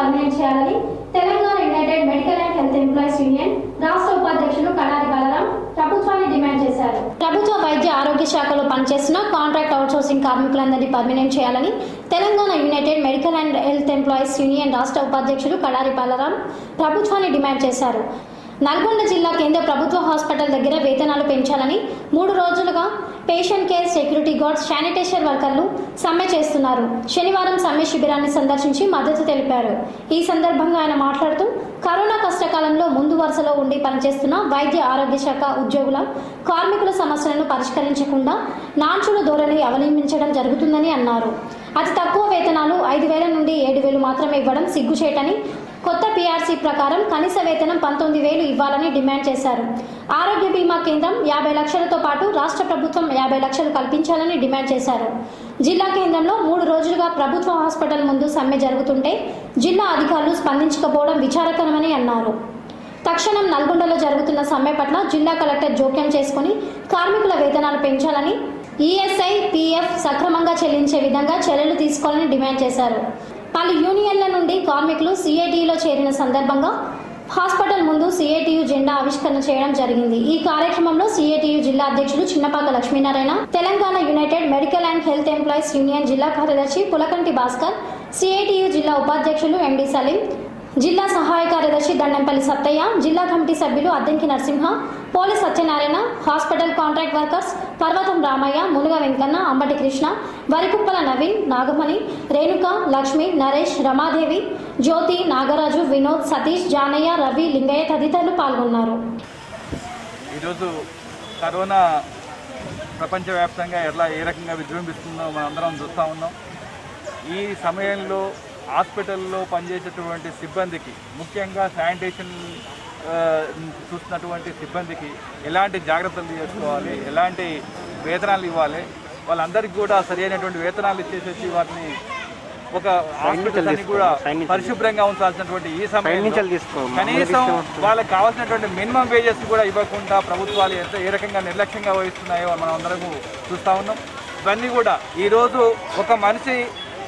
permanent చేయాలని Telangana united medical and health employees union రాష్ట్ర ఉపాధ్యక్షులు కడారి బలరాం ప్రభుత్వాన్ని డిమాండ్ చేశారు ప్రభుత్వ వైద్య ఆరోగ్య శాఖలో పనిచేస్తున్న కాంట్రాక్ట్ అవుట్సోర్సింగ్ కార్మికులందరినీ పర్మనెంట్ చేయాలని Telangana united medical and health employees union రాష్ట్ర ఉపాధ్యక్షులు కడారి బలరాం ప్రభుత్వాన్ని డిమాండ్ చేశారు నల్గొండ జిల్లా కేంద్ర ప్రభుత్వ హాస్పిటల్ దగ్గర వేతనాలు పెంచాలని మూడు రోజులుగా patient care security guards sanitation వర్కర్లు సమ్మె చేస్తున్నారు శనివారం సమ్మె శిబిరాన్ని సందర్శించి మద్దతు తెలిపారు ఈ సందర్భంగా ఆయన మాట్లాడుతూ కరోనా కష్టకాలంలో ముందు వరుసలో ఉండి పనిచేస్తున్న వైద్య ఆరోగ్య శాఖ ఉద్యోగుల కార్మికుల సమస్యలను పరిష్కరించకుండా నాంచుల ధోరణి అవలంబించడం జరుగుతుందని అన్నారు అతి తక్కువ వేతనాలు ఐదు వేల నుండి ఏడు వేలు మాత్రమే ఇవ్వడం సిగ్గుచేటని కొత్త పీఆర్సీ ప్రకారం కనీస వేతనం పంతొమ్మిది వేలు ఇవ్వాలని డిమాండ్ చేశారు ఆరోగ్య బీమా కేంద్రం యాభై లక్షలతో పాటు రాష్ట్ర ప్రభుత్వం యాభై లక్షలు కల్పించాలని డిమాండ్ చేశారు జిల్లా కేంద్రంలో మూడు రోజులుగా ప్రభుత్వ హాస్పిటల్ ముందు సమ్మె జరుగుతుంటే జిల్లా అధికారులు స్పందించకపోవడం విచారకరమని అన్నారు తక్షణం నల్గొండలో జరుగుతున్న సమ్మె పట్ల జిల్లా కలెక్టర్ జోక్యం చేసుకుని కార్మికుల వేతనాలు పెంచాలని ఈఎస్ఐ పీఎఫ్ సక్రమంగా చెల్లించే విధంగా చర్యలు తీసుకోవాలని డిమాండ్ చేశారు పలు యూనియన్ల నుండి కార్మికులు సిఐటిలో చేరిన సందర్భంగా హాస్పిటల్ ముందు సిఐటియు జెండా ఆవిష్కరణ చేయడం జరిగింది ఈ కార్యక్రమంలో సిఐటియు జిల్లా అధ్యక్షులు Chinnapaka Lakshminarayana Telangana united medical and health employees union జిల్లా కార్యదర్శి పులకంటి భాస్కర్ సిఐటియు జిల్లా ఉపాధ్యక్షులు ఎండి సలీం జిల్లా సహాయ కార్యదర్శి దండంపల్లి సత్తయ్య జిల్లా కమిటీ సభ్యులు Addanki Narasimha police Satyanarayana hospital contract workers Parvatham Ramaiah మునుగ Venkanna Ambati Krishna Varikuppala Naveen Nagamani Renuka Lakshmi Naresh Ramadevi జ్యోతి నాగరాజు వినోద్ సతీష్ జానయ్య రవి లింగయ్య తదితరులు పాల్గొన్నారు ఈరోజు కరోనా ప్రపంచవ్యాప్తంగా ఎలా ఏ రకంగా విజృంభిస్తుందో మనందరం చూస్తూ ఉన్నాం ఈ సమయంలో హాస్పిటల్లో పనిచేసేటువంటి సిబ్బందికి ముఖ్యంగా శానిటేషన్ ఆ, చూస్తున్నటువంటి సిబ్బందికి ఎలాంటి జాగ్రత్తలు తీసుకోవాలి ఎలాంటి వేతనాలు ఇవ్వాలి వాళ్ళందరికీ కూడా సరైనటువంటి వేతనాలు ఇచ్చేసేసి వాటిని ఒక హాస్పిటల్ అన్ని కూడా పరిశుభ్రంగా ఉంచాల్సినటువంటి ఈ సమయంలో కనీసం వాళ్ళకి కావాల్సినటువంటి మినిమం వేజెస్ కూడా ఇవ్వకుండా ప్రభుత్వాలు ఎంత ఏ రకంగా నిర్లక్ష్యంగా వహిస్తున్నాయో మనం అందరం చూస్తూ ఉన్నాం ఇవన్నీ కూడా ఈరోజు ఒక మనిషి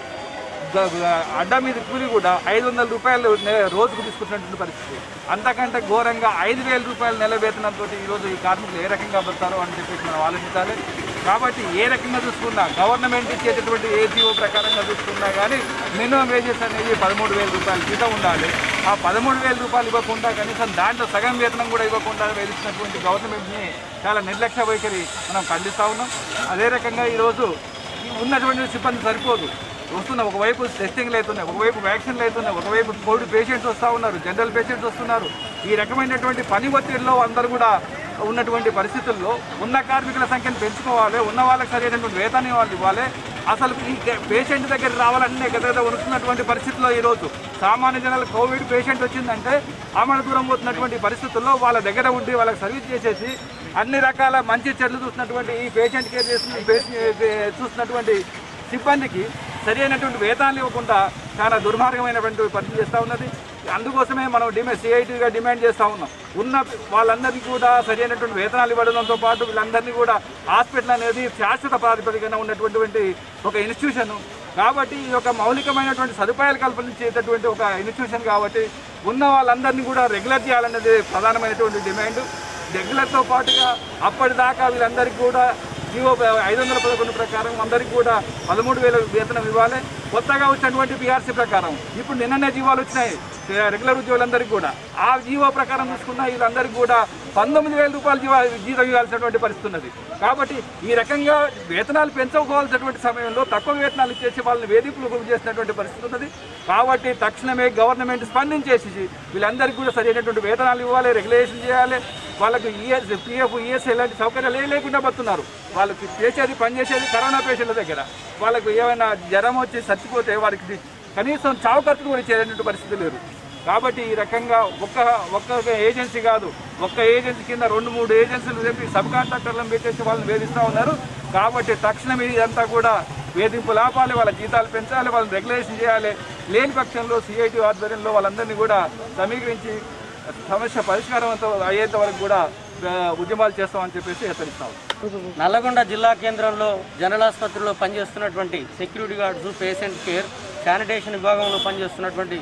గ- గ- అడ్డ మీద కూలి కూడా ఐదు వందల రూపాయలు నె- రోజుకు తీసుకుంటున్నటువంటి పరిస్థితి అంతకంటే ఘోరంగా ఐదు వేల రూపాయల నెల వేతనంతో ఈరోజు ఈ కార్మికులు ఏ రకంగా బతారో అని చెప్పేసి మనం ఆలోచించాలి కాబట్టి ఏ రకంగా చూసుకున్నా గవర్నమెంట్ ఇచ్చేటటువంటి ఏ జీవో ప్రకారంగా చూసుకున్నా కానీ మినిమం వేజెస్ అనేది పదమూడు వేల రూపాయలు జీతం ఉండాలి ఆ పదమూడు వేల రూపాయలు ఇవ్వకుండా కనీసం దాంట్లో సగం వేతనం కూడా ఇవ్వకుండా వేధిస్తున్నటువంటి గవర్నమెంట్ని చాలా నిర్లక్ష్య వైఖరి మనం ఖండిస్తూ ఉన్నాం అదే రకంగా ఈరోజు ఈ ఉన్నటువంటి సిబ్బంది సరిపోదు వస్తున్న ఒకవైపు టెస్టింగ్లు అవుతున్నాయి ఒకవైపు వ్యాక్సిన్లు అవుతున్నాయి ఒకవైపు కోవిడ్ పేషెంట్స్ వస్తూ ఉన్నారు జనరల్ పేషెంట్స్ వస్తున్నారు ఈ రకమైనటువంటి పని ఒత్తిడిలో అందరూ కూడా ఉన్నటువంటి పరిస్థితుల్లో ఉన్న కార్మికుల సంఖ్యను పెంచుకోవాలి ఉన్న వాళ్ళకి సరైనటువంటి వేతనం వాళ్ళు ఇవ్వాలి అసలు ఈ పేషెంట్ దగ్గర రావాలనే గదగద వస్తున్నటువంటి పరిస్థితుల్లో ఈరోజు సామాన్య జనాలు కోవిడ్ పేషెంట్ వచ్చిందంటే ఆమెను దూరం పోతున్నటువంటి పరిస్థితుల్లో వాళ్ళ దగ్గర ఉండి వాళ్ళకి సర్వీస్ చేసేసి అన్ని రకాల మంచి చెడ్లు చూస్తున్నటువంటి ఈ పేషెంట్ కేర్ చేస్తున్న పేషెంట్ చూస్తున్నటువంటి సిబ్బందికి సరి అయినటువంటి వేతనాలు ఇవ్వకుండా చాలా దుర్మార్గమైనటువంటి పరిస్థితి చేస్తూ ఉన్నది అందుకోసమే మనం డిమాండ్ సిఐటిగా డిమాండ్ చేస్తూ ఉన్నాం ఉన్న వాళ్ళందరికీ కూడా సరి అయినటువంటి వేతనాలు ఇవ్వడంతో పాటు వీళ్ళందరినీ కూడా హాస్పిటల్ అనేది శాశ్వత ప్రాతిపదికన ఉన్నటువంటి ఒక ఇన్స్టిట్యూషన్ కాబట్టి ఈ యొక్క మౌలికమైనటువంటి సదుపాయాలు కల్పించేటటువంటి ఒక ఇన్స్టిట్యూషన్ కాబట్టి ఉన్న వాళ్ళందరినీ కూడా రెగ్యులర్ చేయాలన్నది ప్రధానమైనటువంటి డిమాండ్ రెగ్యులర్తో పాటుగా అప్పటిదాకా వీళ్ళందరికీ కూడా జీవో ఐదు వందల పదకొండు ప్రకారం అందరికీ కూడా పదమూడు వేల వేతనం ఇవ్వాలి కొత్తగా వచ్చినటువంటి పిఆర్సీ ప్రకారం ఇప్పుడు నిన్ననే జీవాలు వచ్చినాయి రెగ్యులర్ ఉద్యోగులందరికీ కూడా ఆ జీవో ప్రకారం చూసుకున్న వీళ్ళందరికీ కూడా పంతొమ్మిది వేల రూపాయలు జీవా జీతం ఇవ్వాల్సినటువంటి పరిస్థితి ఉన్నది కాబట్టి ఈ రకంగా వేతనాలు పెంచుకోవాల్సినటువంటి సమయంలో తక్కువ వేతనాలు ఇచ్చేసి వాళ్ళని వేధింపులు గురి చేసినటువంటి పరిస్థితి ఉన్నది కాబట్టి తక్షణమే గవర్నమెంట్ స్పందించేసి వీళ్ళందరికీ కూడా సరైనటువంటి వేతనాలు ఇవ్వాలి రెగ్యులేషన్ చేయాలి వాళ్ళకి ఈఎస్ పిఎఫ్ ఈఎస్ఐ లాంటి సౌకర్యాలు ఏ లేకుండా పడుతున్నారు వాళ్ళకి చేసేది పనిచేసేది కరోనా పేషెంట్ల దగ్గర వాళ్ళకు ఏమైనా జ్వరం వచ్చి చచ్చిపోతే వారికి కనీసం చావు ఖర్చులు కూడా ఇచ్చేటటువంటి పరిస్థితి లేదు కాబట్టి ఈ రకంగా ఒక్క ఒక్క ఏజెన్సీ కాదు ఒక్క ఏజెన్సీ కింద రెండు మూడు ఏజెన్సీలు చెప్పి సబ్ కాంట్రాక్టర్లను పెట్టేసి వాళ్ళని వేధిస్తూ ఉన్నారు కాబట్టి తక్షణం ఇదంతా కూడా వేధింపులు ఆపాలి వాళ్ళ జీతాలు పెంచాలి వాళ్ళని రెగ్యులేషన్ చేయాలి లేని పక్షంలో సిఐటి ఆధ్వర్యంలో వాళ్ళందరినీ కూడా సమీకరించి సమస్య పరిష్కారం అయ్యేంత వరకు కూడా ఆ, ఉద్యమాలు చేస్తామని చెప్పేసి హెచ్చరిస్తాం నల్లగొండ జిల్లా కేంద్రంలో జనరల్ ఆసుపత్రిలో పనిచేస్తున్నటువంటి security guards patient care sanitation విభాగంలో పనిచేస్తున్నటువంటి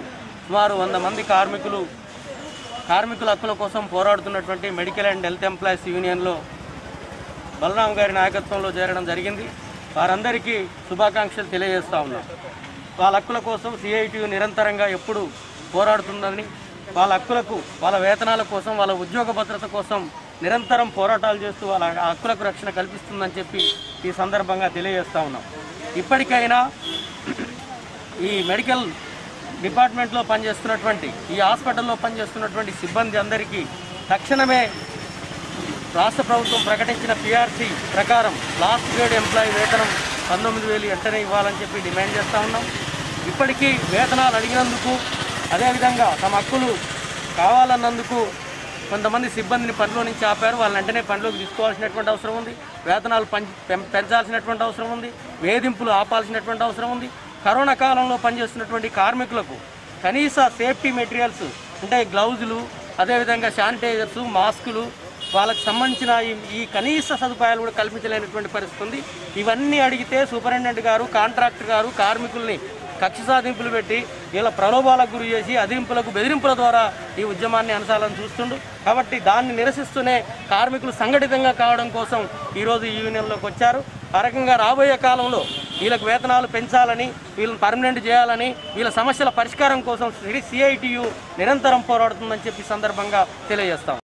సుమారు వంద మంది కార్మికులు కార్మికుల హక్కుల కోసం పోరాడుతున్నటువంటి మెడికల్ అండ్ హెల్త్ ఎంప్లాయీస్ యూనియన్లో బలరాం గారి నాయకత్వంలో చేరడం జరిగింది వారందరికీ శుభాకాంక్షలు తెలియజేస్తా ఉన్నాం వాళ్ళ హక్కుల కోసం సిఐటి నిరంతరంగా ఎప్పుడు పోరాడుతుందని వాళ్ళ హక్కులకు వాళ్ళ వేతనాల కోసం వాళ్ళ ఉద్యోగ భద్రత కోసం నిరంతరం పోరాటాలు చేస్తూ వాళ్ళ హక్కులకు రక్షణ కల్పిస్తుందని చెప్పి ఈ సందర్భంగా తెలియజేస్తా ఉన్నాం ఇప్పటికైనా ఈ మెడికల్ డిపార్ట్మెంట్లో పనిచేస్తున్నటువంటి ఈ హాస్పిటల్లో పనిచేస్తున్నటువంటి సిబ్బంది అందరికీ తక్షణమే రాష్ట్ర ప్రభుత్వం ప్రకటించిన పిఆర్సీ ప్రకారం లాస్ట్ గ్రేడ్ ఎంప్లాయీ వేతనం పంతొమ్మిది వేలు వెంటనే ఇవ్వాలని చెప్పి డిమాండ్ చేస్తూ ఉన్నాం ఇప్పటికీ వేతనాలు అడిగినందుకు అదేవిధంగా తమ హక్కులు కావాలన్నందుకు కొంతమంది సిబ్బందిని పనిలో నుంచి ఆపారు వాళ్ళని వెంటనే పనిలోకి తీసుకోవాల్సినటువంటి అవసరం ఉంది వేతనాలు పెంచ- పెం- పెంచాల్సినటువంటి అవసరం ఉంది వేధింపులు ఆపాల్సినటువంటి అవసరం ఉంది కరోనా కాలంలో పనిచేస్తున్నటువంటి కార్మికులకు కనీస సేఫ్టీ మెటీరియల్స్ అంటే గ్లౌజులు అదేవిధంగా శానిటైజర్స్ మాస్కులు వాళ్ళకి సంబంధించిన ఈ- ఈ కనీస సదుపాయాలు కూడా కల్పించలేనటువంటి పరిస్థితి ఉంది ఇవన్నీ అడిగితే సూపరింటెండెంట్ గారు కాంట్రాక్టర్ గారు కార్మికుల్ని కక్ష సాధింపులు పెట్టి ఇలా ప్రలోభాలకు గురి చేసి అదింపులకు బెదిరింపుల ద్వారా ఈ ఉద్యమాన్ని అనసాలని చూస్తుండు కాబట్టి దాన్ని నిరసిస్తూనే కార్మికులు సంఘటితంగా కావడం కోసం ఈరోజు ఈ యూనియన్లోకి వచ్చారు ఆ రకంగా రాబోయే కాలంలో వీళ్ళకి వేతనాలు పెంచాలని వీళ్ళని పర్మనెంట్ చేయాలని వీళ్ళ సమస్యల పరిష్కారం కోసం సిఐటియు నిరంతరం పోరాడుతుందని చెప్పి ఈ సందర్భంగా తెలియజేస్తాం